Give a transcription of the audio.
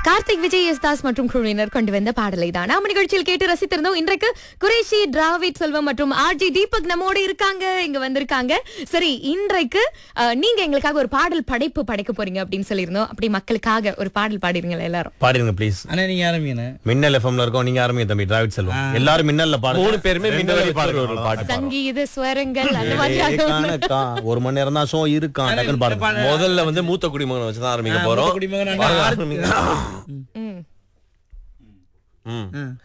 Karthik Vijay S Das மற்றும் குழுவினர் கொண்டு வந்த பாடலை தான் நாம நிகழ்ச்சியில் கேட்டு ரசித்திருந்தோம் இன்றைக்கு குரேஷி டிராவிட் செல்வம் மற்றும் ஆர்ஜி தீபக் நம்மோட இருக்காங்க இங்க வந்திருக்காங்க சரி இன்றைக்கு அஹ், நீங்க எங்களுக்காக ஒரு பாடல் படைப்பு படைக்க போறீங்க அப்படின்னு சொல்லியிருந்தோம் அப்படி மக்களுக்காக ஒரு பாடல் பாடிருங்களா எல்லாரும் பாடிருங்க ப்ளீஸ் அண்ணா நீங்க ஆரம்பிங்கண்ணே மின்னல் எஃப்எம்ல இருக்கோம் நீங்க ஆரம்பிங்க தம்பி டிராவிட் செல்வம் எல்லாரும் மின்னல்ல பாடுங்க மூணு பேருமே ரெண்டு மின்னல் வரி பாடுங்க ஒரு பாட்டு சங்கீத ஸ்வரங்கள் அந்த ஏய், மாதிரியாக காணக்கா. ஒரு மணி நேரம் தான் ஷோ இருக்கான் டக்குன்னு பாடுங்க முதல்ல வந்து மூத்த குடிமகனை வச்சுதான் ஆரம்பிக்க போறோம் குடிமகன் பாருங்க, ஆரம்பிங்க. ம். ம்.